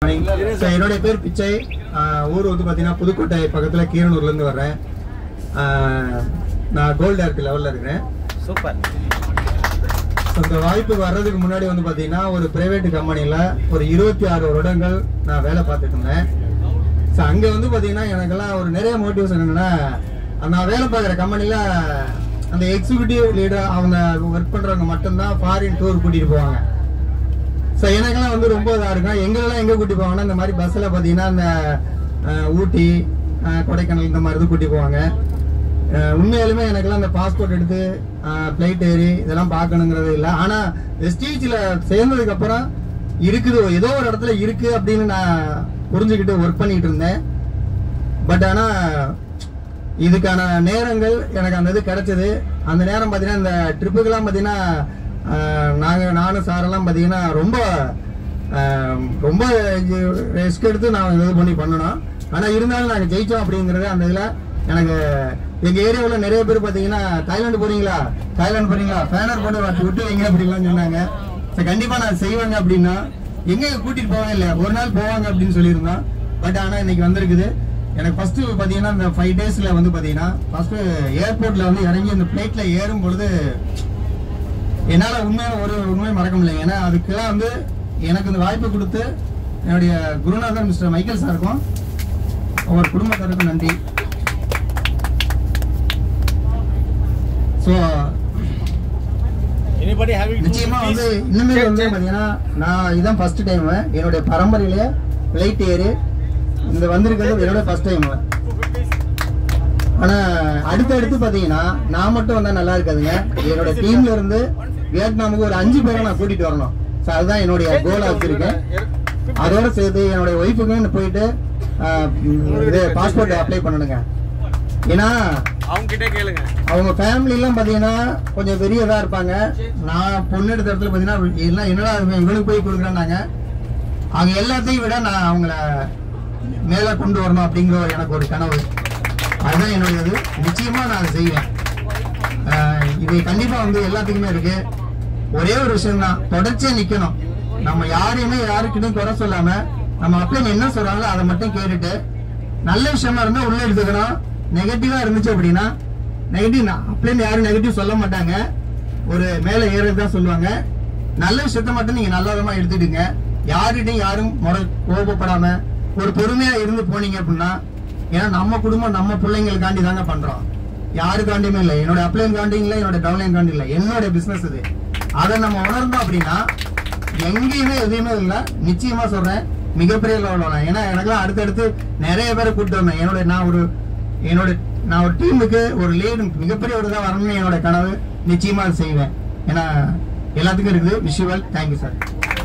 So, என்னுடைய பேர் பிச்சை ஆஹ் ஊர் வந்து பார்த்தீங்கன்னா புதுக்கோட்டை பக்கத்தில் கீரனூர்லேருந்து வர்றேன் ஆஹ் நான் கோல்டு ஆர்க் லெவலில் இருக்கிறேன் சூப்பர் So, இந்த வாய்ப்புக்கு வர்றதுக்கு முன்னாடி வந்து பார்த்தீங்கன்னா ஒரு பிரைவேட் கம்பெனியில் ஒரு இருபத்தி ஆறு வருடங்கள் நான் வேலை பார்த்துட்டு இருந்தேன் ஸோ அங்கே வந்து பார்த்தீங்கன்னா எனக்கெல்லாம் ஒரு நிறைய மோட்டிவ்ஸ் என்னென்னா நான் வேலை பார்க்குற கம்பெனியில் அந்த எக்ஸிக்யூட்டிவ் லீடர் அவங்க ஒர்க் பண்ணுறவங்க மட்டும்தான் ஃபாரின் டூர் கூட்டிகிட்டு போவாங்க ஸோ எனக்கெல்லாம் வந்து ரொம்ப இதாக இருக்கும் எங்களெல்லாம் எங்கே கூட்டி போவாங்கன்னா இந்த மாதிரி பஸ்ஸில் பார்த்தீங்கன்னா இந்த அஹ், ஊட்டி அஹ், கொடைக்கானல் இந்த மாதிரி இது கூட்டி போவாங்க அஹ், உண்மையாலுமே எனக்கெல்லாம் இந்த பாஸ்போர்ட் எடுத்து ஃப்ளைட் ஏறி இதெல்லாம் பார்க்கணுங்கிறது இல்லை ஆனால் வெஸ்டீஜில் சேர்ந்ததுக்கப்புறம் இருக்குது ஏதோ ஒரு இடத்துல இருக்குது அப்படின்னு நான் புரிஞ்சுக்கிட்டு ஒர்க் பண்ணிட்டு இருந்தேன் பட் ஆனால் இதுக்கான நேரங்கள் எனக்கு அந்த இது கிடைச்சது அந்த நேரம் பார்த்தீங்கன்னா இந்த ட்ரிப்புக்கெல்லாம் பார்த்தீங்கன்னா நாங்கள் நானும் சாரெல்லாம் பார்த்தீங்கன்னா ரொம்ப ஆஹ், ரொம்ப ரிஸ்க் எடுத்து நான் இது பண்ணி பண்ணணும் ஆனால் இருந்தாலும் நாங்கள் ஜெயிச்சோம் அப்படிங்கிறது அந்த இதில் எனக்கு எங்கள் ஏரியாவில் நிறைய பேர் பார்த்தீங்கன்னா தாய்லாந்து போறீங்களா தாய்லாந்து போறீங்களா ஃபேனர் போட்டு வாட்டி விட்டு வைங்க அப்படின்லாம் சொன்னாங்க ஸோ கண்டிப்பாக நான் செய்வேங்க அப்படின்னா எங்கே கூட்டிகிட்டு போவாங்க இல்லை ஒரு நாள் போவாங்க அப்படின்னு சொல்லியிருந்தோம் பட் ஆனால் இன்னைக்கு வந்திருக்குது எனக்கு ஃபர்ஸ்ட் பாத்தீங்கன்னா இந்த ஃபைவ் டேஸ்ல வந்து பாத்தீங்கன்னா ஃபர்ஸ்ட் ஏர்போர்ட்ல வந்து இறங்கி அந்த பிளேட்ல ஏறும் பொழுது என்னால உண்மையான ஒரு உண்மை மறக்க முடியல ஏன்னா அதுக்கெல்லாம் வந்து எனக்கு இந்த வாய்ப்பு கொடுத்து என்னுடைய குருநாதர் மிஸ்டர் மைக்கேல் சாருக்கும் அவர் குடும்பத்தாருக்கும் நன்றி ஸோ எனிபடி ஹேவிங் நிச்சயமா வந்து இன்னுமே வந்து பாத்தீங்கன்னா நான் இதான் ஃபர்ஸ்ட் டைம் என்னுடைய பரம்பரையில ஃபிளைட் ஏறி இந்த வந்திருக்கிறது என்னோட ஃபர்ஸ்ட் டைம் ஆனா அடுத்தடுத்து பாத்தீங்கன்னா நான் மட்டும் வந்தா நல்லா இருக்காதுங்க என்னோட டீம்ல இருந்து வியட்நாமுக்கு ஒரு அஞ்சு பேரை நான் கூட்டிட்டு வரணும் ஸோ அதுதான் என்னுடைய கோலா வச்சிருக்கேன் அதோட சேர்த்து என்னுடைய ஒய்ஃபுக்கும் போயிட்டு ஆஹ், இது பாஸ்போர்ட் அப்ளை பண்ணணுங்க ஏன்னா அவங்க கிட்டே கேளுங்க அவங்க ஃபேமிலிலாம் பார்த்தீங்கன்னா கொஞ்சம் பெரியதாக இருப்பாங்க நான் பொண்ணு எடுத்த இடத்துல பார்த்தீங்கன்னா எல்லாம் என்னடா இவன் இவனுக்கு போய் கொடுக்குறேன்னாங்க அவங்க எல்லாத்தையும் விட நான் அவங்கள மேலே கொண்டு வரணும் அப்படிங்கிற ஒரு எனக்கு ஒரு கனவு அதுதான் என்னுடைய இது நிச்சயமாக நான் அதை செய்வேன் ஆஹ் இது கண்டிப்பாக வந்து எல்லாத்துக்குமே இருக்கு ஒரே ஒரு விஷயம் தான் தொடர்ச்சியாக நிற்கணும் நம்ம யாரையுமே யாருக்கிட்டையும் குறை சொல்லாம நம்ம அப்ளை என்ன சொல்றாங்களோ அதை மட்டும் கேட்டுட்டு நல்ல விஷயமா இருந்தா உள்ள எடுத்துக்கணும் நெகட்டிவா இருந்துச்சு அப்படின்னா நெகட்டிவ் அப்ளைன் யாரும் நெகட்டிவ் சொல்ல மாட்டாங்க ஒரு மேல ஏறது தான் சொல்லுவாங்க நல்ல விஷயத்த மட்டும் நீங்க நல்ல விதமா எடுத்துடுங்க யார்கிட்டையும் யாரும் முறை கோபப்படாம ஒரு பொறுமையா இருந்து போனீங்க அப்படின்னா ஏன்னா நம்ம குடும்பம் நம்ம பிள்ளைங்களுக்காண்டி தாங்க பண்றோம் யாருக்காண்டியுமே இல்லை என்னோட அப்ளைன் காண்டி இல்லை என்னோட டவுன்லைன் காண்டி இல்லை என்னோட பிசினஸ் இது அதை நம்ம உணர்ந்தோம் அப்படின்னா எங்கேயுமே எதுவுமே இல்லை நிச்சயமா சொல்றேன் மிகப்பெரிய லெவலில் ஏன்னா எனக்குலாம் அடுத்தடுத்து நிறைய பேரை கூப்பிட்டு வந்தேன் என்னோட நான் ஒரு என்னோட நான் ஒரு டீமுக்கு ஒரு லீடு மிகப்பெரிய ஒரு இதாக வரணும்னு என்னோட கனவு நிச்சயமா அதை செய்வேன் ஏன்னா எல்லாத்துக்கும் இருக்குது விஷுவல் தேங்க்யூ சார்